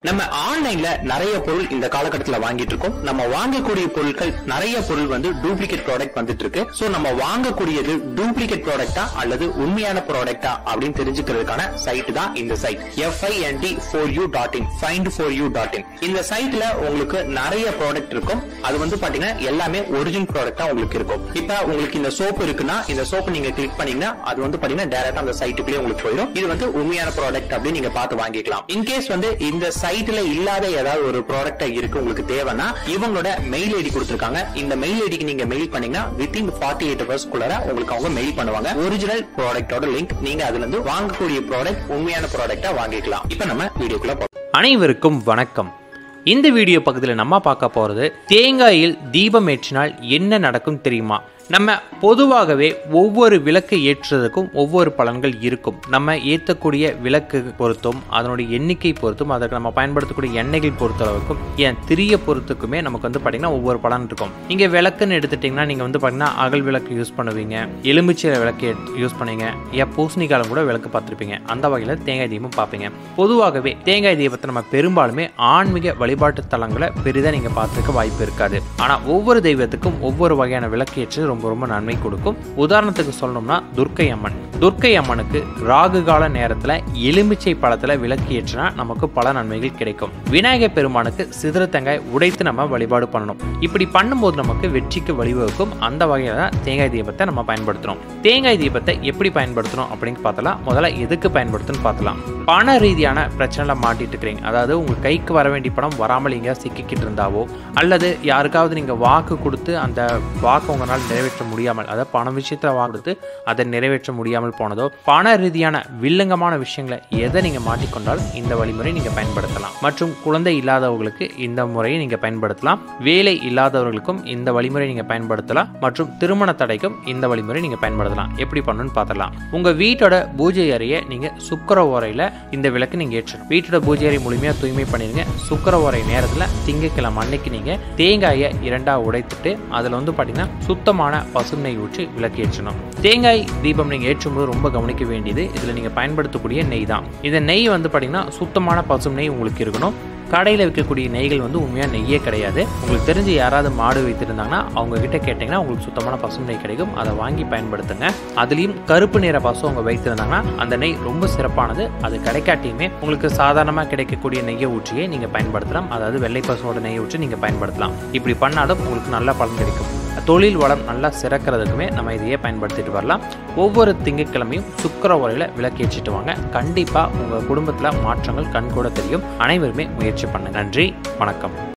நம்ம ஆன்லைன்ல நிறைய பொருள் இந்த காலகட்டத்துல வாங்கிட்டு இருக்கோம் நம்ம வாங்கக்கூடிய பொருட்கள் நிறைய பொருள் வந்து டூப்ளிகேட் ப்ராடக்ட் வந்துட்டு இருக்கு சோ நம்ம வாங்கக்கூடியது டூப்ளிகேட் ப்ராடக்டா அல்லது உண்மையான ப்ராடக்டா அப்படின்னு தெரிஞ்சுக்கிறதுக்கான சைட் தான் இந்த site F I N D four U dot in find four U dot in இந்த சைட்ல உங்களுக்கு நிறைய ப்ராடக்ட் இருக்கும் அது வந்து பாத்தீங்கன்னா எல்லாமே ஒரிஜினல் ப்ராடக்டா உங்களுக்கு இருக்கும் இப்ப உங்களுக்கு இந்த சோப்பு இருக்குன்னா இந்த சோப்பு நீங்க கிளிக் பண்ணீங்கன்னா அது வந்து பாத்தீங்கன்னா டேரக்டா அந்த சைட்டுக்குள்ளே உங்களுக்கு போயிடும் இது வந்து உண்மையான ப்ராடக்ட் அப்படின்னு நீங்க பார்த்து வாங்கிக்கலாம் இன்கேஸ் வந்து இந்த சைட்ல இல்லாத ஏதாவது ஒரு ப்ராடக்ட் இருக்கு உங்களுக்கு தேவைன்னா இவங்களோட மெயில் ஐடி கொடுத்திருக்காங்க இந்த மெயில் ஐடிக்கு நீங்க மெயில் பண்ணீங்கன்னா வித்தின் ஃபார்ட்டி எயிட் ஹவர்ஸ் குள்ளார உங்களுக்கு அவங்க மெயில் பண்ணுவாங்க ஒரிஜினல் ப்ராடக்டோட லிங்க் நீங்க அதுல இருந்து வாங்கக்கூடிய ப்ராடக்ட் உண்மையான ப்ராடக்டா வாங்கிக்கலாம் இப்ப நம்ம வீடியோக்குள்ள போகலாம் அனைவருக்கும் வணக்கம் இந்த வீடியோ பக்கத்தில் நம்ம பார்க்க போகிறது தேங்காயில் தீபம் ஏற்றினால் என்ன நடக்கும் தெரியுமா நம்ம பொதுவாகவே ஒவ்வொரு விளக்கு ஏற்றுறதுக்கும் ஒவ்வொரு பலன்கள் இருக்கும் நம்ம ஏற்றக்கூடிய விளக்கு பொறுத்தும் அதனுடைய எண்ணிக்கை பொறுத்தும் அதற்கு நம்ம பயன்படுத்தக்கூடிய எண்ணெய்கள் பொறுத்தளவுக்கும் ஏன் திரிய பொறுத்துக்குமே நமக்கு வந்து பார்த்தீங்கன்னா ஒவ்வொரு பலன் இருக்கும் நீங்கள் விளக்குன்னு எடுத்துட்டிங்கன்னா நீங்கள் வந்து பார்த்தீங்கன்னா அகல் விளக்கு யூஸ் பண்ணுவீங்க எலுமிச்சை விளக்கு யூஸ் பண்ணுவீங்க ஏன் பூசணிக்காலம் கூட விளக்கு பார்த்துருப்பீங்க அந்த வகையில் தேங்காய் தீபம் பார்ப்பீங்க பொதுவாகவே தேங்காய் தீபத்தை நம்ம பெரும்பாலுமே ஆன்மீக வழிபாட்டு தலங்களை பெரிதாக நீங்கள் பார்த்துக்க வாய்ப்பு இருக்காது ஆனால் ஒவ்வொரு தெய்வத்துக்கும் ஒவ்வொரு வகையான விளக்கேற்று ரொம்ப ரொம்ப நன்மை கொடுக்கும் உதாரணத்துக்கு சொல்லணும்னா துர்க்கை அம்மன் துர்க்கை அம்மனுக்கு ராகு கால நேரத்தில் எலுமிச்சை பழத்தில் விளக்கு ஏற்றினா நமக்கு பல நன்மைகள் கிடைக்கும் விநாயகர் பெருமானுக்கு சிதற தேங்காய் உடைத்து நம்ம வழிபாடு பண்ணணும் இப்படி பண்ணும்போது நமக்கு வெற்றிக்கு வழிவகுக்கும் அந்த வகையில் தான் தேங்காய் தீபத்தை நம்ம பயன்படுத்துகிறோம் தேங்காய் தீபத்தை எப்படி பயன்படுத்தணும் அப்படின்னு பார்த்தலாம் முதல்ல எதுக்கு பயன்படுத்தணும்னு பார்த்தலாம் பண ரீதியான பிரச்சனைல மாட்டிட்டு இருக்கிறீங்க அதாவது உங்கள் கைக்கு வர வேண்டிய பணம் வராமல் எங்கேயா சிக்கிக்கிட்டு இருந்தாவோ அல்லது யாருக்காவது நீங்கள் வாக்கு கொடுத்து அந்த வாக்கு உங்களால் நிறைவேற்ற முடியாமல் அதாவது பண விஷயத்தில் வாக்கு கொடுத்து அதை நிறைவேற்ற முடியாமல் போனதோ பண ரீதியான வில்லங்கமான விஷயங்களை எதை நீங்கள் மாட்டிக்கொண்டால் இந்த வழிமுறை நீங்கள் பயன்படுத்தலாம் மற்றும் குழந்தை இல்லாதவர்களுக்கு இந்த முறையை நீங்கள் பயன்படுத்தலாம் வேலை இல்லாதவர்களுக்கும் இந்த வழிமுறை நீங்கள் பயன்படுத்தலாம் மற்றும் திருமண தடைக்கும் இந்த வழிமுறை நீங்கள் பயன்படுத்தலாம் எப்படி பண்ணணும்னு பார்த்துடலாம் உங்கள் வீட்டோட பூஜை அறையை நீங்கள் சுக்கர ஓரையில் இந்த விளக்கு நீங்கள் ஏற்றணும் வீட்டோட பூஜை அறை முழுமையாக தூய்மை பண்ணிடுங்க சுக்கர ஓரை நேரத்தில் திங்கக்கிழமை அன்னைக்கு நீங்கள் தேங்காயை இரண்டாக உடைத்துட்டு அதில் வந்து பார்த்தீங்கன்னா சுத்தமான பசுநெய் ஊற்றி விளக்கு ஏற்றணும் தேங்காய் தீபம் நீங்கள் ஏற்றும்போது ரொம்ப கவனிக்க வேண்டியது இதில் நீங்கள் பயன்படுத்தக்கூடிய நெய் தான் இந்த நெய் வந்து பார்த்தீங்கன்னா சுத்தமான பசும் நெய் உங்களுக்கு இருக்கணும் கடையில் விற்கக்கூடிய நெய்கள் வந்து உண்மையாக நெய்யே கிடையாது உங்களுக்கு தெரிஞ்சு யாராவது மாடு வைத்திருந்தாங்கன்னா அவங்க கிட்ட கேட்டிங்கன்னா உங்களுக்கு சுத்தமான பசு நெய் கிடைக்கும் அதை வாங்கி பயன்படுத்துங்க அதுலேயும் கருப்பு நிற பசு அவங்க வைத்திருந்தாங்கன்னா அந்த நெய் ரொம்ப சிறப்பானது அது கிடைக்காட்டியுமே உங்களுக்கு சாதாரணமாக கிடைக்கக்கூடிய நெய்யை ஊற்றியே நீங்கள் பயன்படுத்தலாம் அதாவது வெள்ளை பசுவோட நெய்யை ஊற்றி நீங்கள் பயன்படுத்தலாம் இப்படி பண்ணாலும் உங்களுக்கு நல்ல பலன் கிடைக்கும் தொழில் வளம் நல்லா சிறக்கிறதுக்குமே நம்ம இதையே பயன்படுத்திட்டு வரலாம் ஒவ்வொரு திங்கட்கிழமையும் சுக்கர உரையில் விளக்கேற்றிட்டு வாங்க கண்டிப்பாக உங்கள் குடும்பத்தில் மாற்றங்கள் கண்கூட தெரியும் அனைவருமே முயற்சி பண்ணுங்க நன்றி வணக்கம்